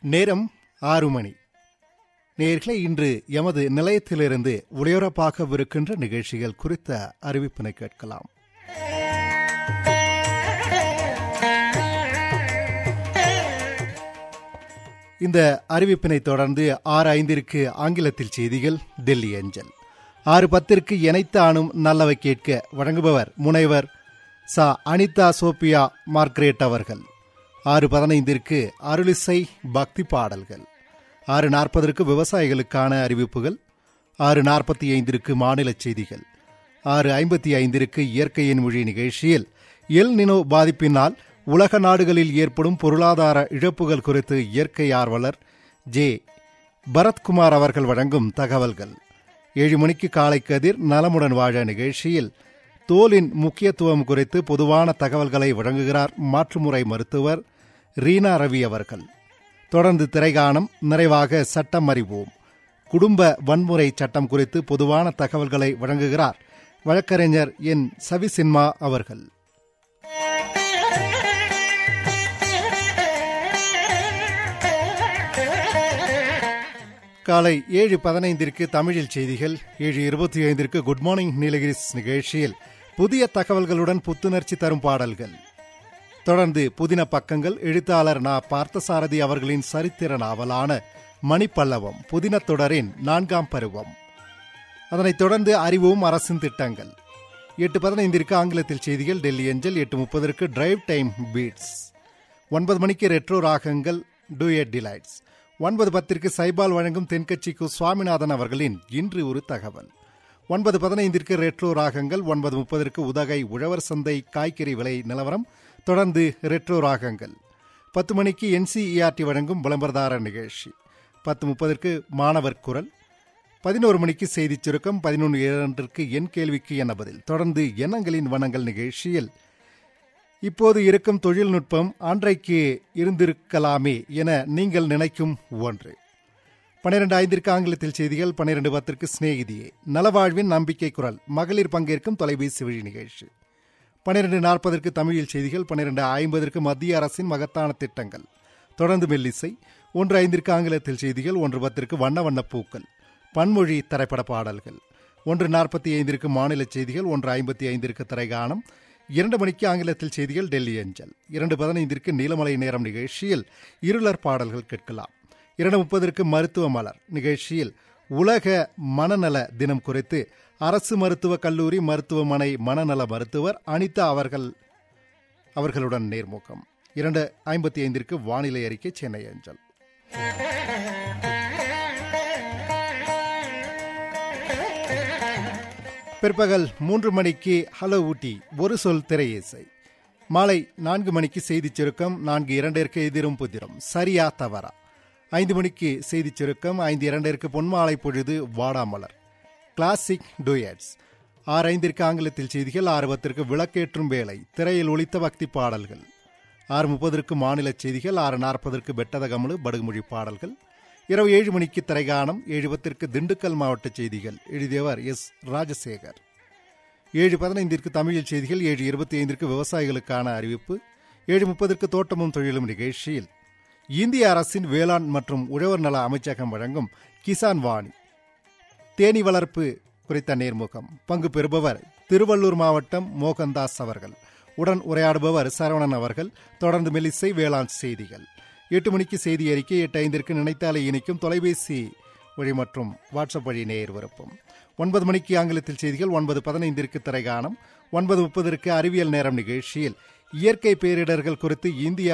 நேரம் ஆறு மணி நேர்களை இன்று எமது நிலையத்திலிருந்து ஒளிபரப்பாகவிருக்கின்ற நிகழ்ச்சிகள் குறித்த அறிவிப்பினை கேட்கலாம் இந்த அறிவிப்பினை தொடர்ந்து ஆறு ஐந்திற்கு ஆங்கிலத்தில் செய்திகள் டெல்லி அஞ்சல் ஆறு பத்திற்கு இணைத்து ஆணும் நல்லவை கேட்க வழங்குபவர் முனைவர் ச அனிதா சோபியா மார்க்ரேட் அவர்கள் ஆறு பதினைந்திற்கு அருளிசை பக்தி பாடல்கள் ஆறு நாற்பதற்கு விவசாயிகளுக்கான அறிவிப்புகள் ஆறு நாற்பத்தி ஐந்திற்கு மாநில செய்திகள் ஆறு ஐம்பத்தி ஐந்திற்கு இயற்கையின் மொழி நிகழ்ச்சியில் எல் நினோ பாதிப்பினால் உலக நாடுகளில் ஏற்படும் பொருளாதார இழப்புகள் குறித்து இயற்கை ஆர்வலர் ஜே பரத்குமார் அவர்கள் வழங்கும் தகவல்கள் ஏழு மணிக்கு காலை கதிர் நலமுடன் வாழ நிகழ்ச்சியில் தோலின் முக்கியத்துவம் குறித்து பொதுவான தகவல்களை வழங்குகிறார் மாற்றுமுறை மருத்துவர் ரீனா ரவி அவர்கள் தொடர்ந்து திரைகாணம் நிறைவாக சட்டம் அறிவோம் குடும்ப வன்முறை சட்டம் குறித்து பொதுவான தகவல்களை வழங்குகிறார் வழக்கறிஞர் என் சவிசின்மா அவர்கள் காலை ஏழு பதினைந்திற்கு தமிழில் செய்திகள் ஏழு இருபத்தி ஐந்திற்கு குட் மார்னிங் நீலகிரிஸ் நிகழ்ச்சியில் புதிய தகவல்களுடன் புத்துணர்ச்சி தரும் பாடல்கள் தொடர்ந்து புதின பக்கங்கள் எழுத்தாளர் நா பார்த்தசாரதி அவர்களின் சரித்திர நாவலான மணிப்பல்லவம் புதின தொடரின் நான்காம் பருவம் அதனைத் தொடர்ந்து அறிவோம் அரசின் திட்டங்கள் எட்டு பதினைந்திற்கு ஆங்கிலத்தில் செய்திகள் டெல்லி அஞ்சல் எட்டு முப்பதற்கு டிரைவ் டைம் பீட்ஸ் ஒன்பது மணிக்கு ரெட்ரோ ராகங்கள் டூயட் டிலைட்ஸ் ஒன்பது பத்திற்கு சைபால் வழங்கும் தென்கட்சிக்கு சுவாமிநாதன் அவர்களின் இன்று ஒரு தகவல் ஒன்பது பதினைந்திற்கு ரெட்ரோ ராகங்கள் ஒன்பது முப்பதற்கு உதகை உழவர் சந்தை காய்கறி விலை நிலவரம் தொடர்ந்து ரெட்ரோ ராகங்கள் பத்து மணிக்கு என்சிஇஆர்டி வழங்கும் விளம்பரதார நிகழ்ச்சி பத்து முப்பதற்கு மாணவர் குரல் பதினோரு மணிக்கு செய்திச் சுருக்கம் பதினொன்று இரண்டிற்கு என் கேள்விக்கு என பதில் தொடர்ந்து எண்ணங்களின் வண்ணங்கள் நிகழ்ச்சியில் இப்போது இருக்கும் தொழில்நுட்பம் அன்றைக்கு இருந்திருக்கலாமே என நீங்கள் நினைக்கும் ஒன்று பன்னிரண்டு ஐந்திற்கு ஆங்கிலத்தில் செய்திகள் பன்னிரண்டு பத்திற்கு சிநேகிதியே நலவாழ்வின் நம்பிக்கை குரல் மகளிர் பங்கேற்கும் தொலைபேசி வழி நிகழ்ச்சி பன்னிரண்டு நாற்பதற்கு தமிழில் செய்திகள் பன்னிரண்டு ஐம்பதற்கு மத்திய அரசின் மகத்தான திட்டங்கள் தொடர்ந்து மெல்லிசை ஒன்று ஐந்திற்கு ஆங்கிலத்தில் செய்திகள் ஒன்று பத்திற்கு வண்ண வண்ண பூக்கள் பன்மொழி திரைப்பட பாடல்கள் ஒன்று நாற்பத்தி ஐந்திற்கு மாநில செய்திகள் ஒன்று ஐம்பத்தி ஐந்திற்கு திரைகானம் இரண்டு மணிக்கு ஆங்கிலத்தில் செய்திகள் டெல்லி அஞ்சல் இரண்டு பதினைந்திற்கு நீலமலை நேரம் நிகழ்ச்சியில் இருளர் பாடல்கள் கேட்கலாம் இரண்டு முப்பதற்கு மருத்துவ மலர் நிகழ்ச்சியில் உலக மனநல தினம் குறித்து அரசு மருத்துவக் கல்லூரி மருத்துவமனை மனநல மருத்துவர் அனிதா அவர்கள் அவர்களுடன் நேர்முகம் இரண்டு ஐம்பத்தி ஐந்திற்கு வானிலை அறிக்கை சென்னை அஞ்சல் பிற்பகல் மூன்று மணிக்கு ஹலோ ஊட்டி ஒரு சொல் திரையிசை மாலை நான்கு மணிக்கு செய்திச் சுருக்கம் நான்கு இரண்டிற்கு எதிரும் புதிரும் சரியா தவறா ஐந்து மணிக்கு செய்திச் சுருக்கம் ஐந்து இரண்டிற்கு பொன்மாலை பொழுது வாடாமலர் கிளாசிக் டூயட்ஸ் ஆறு ஐந்திற்கு ஆங்கிலத்தில் செய்திகள் ஆறு பத்திற்கு விளக்கேற்றும் வேலை திரையில் ஒலித்த பக்தி பாடல்கள் ஆறு முப்பதற்கு மாநில செய்திகள் ஆறு நாற்பதற்கு பெட்டத கமலு படுகுமொழி பாடல்கள் இரவு ஏழு மணிக்கு திரைகானம் ஏழு பத்திற்கு திண்டுக்கல் மாவட்ட செய்திகள் எழுதியவர் எஸ் ராஜசேகர் ஏழு பதினைந்திற்கு தமிழில் செய்திகள் ஏழு இருபத்தி ஐந்திற்கு விவசாயிகளுக்கான அறிவிப்பு ஏழு முப்பதற்கு தோட்டமும் தொழிலும் நிகழ்ச்சியில் இந்திய அரசின் வேளாண் மற்றும் உழவர் நல அமைச்சகம் வழங்கும் கிசான் வாணி தேனி வளர்ப்பு குறித்த நேர்முகம் பங்கு பெறுபவர் திருவள்ளூர் மாவட்டம் மோகன்தாஸ் அவர்கள் உடன் உரையாடுபவர் சரவணன் அவர்கள் தொடர்ந்து மெலிசை வேளாண் செய்திகள் எட்டு மணிக்கு செய்தி அறிக்கை எட்டு ஐந்திற்கு நினைத்தாலே இணைக்கும் தொலைபேசி வழி மற்றும் வாட்ஸ்அப் வழி நேர் விருப்பம் ஒன்பது மணிக்கு ஆங்கிலத்தில் செய்திகள் ஒன்பது பதினைந்திற்கு திரைகானம் ஒன்பது முப்பதற்கு அறிவியல் நேரம் நிகழ்ச்சியில் இயற்கை பேரிடர்கள் குறித்து இந்திய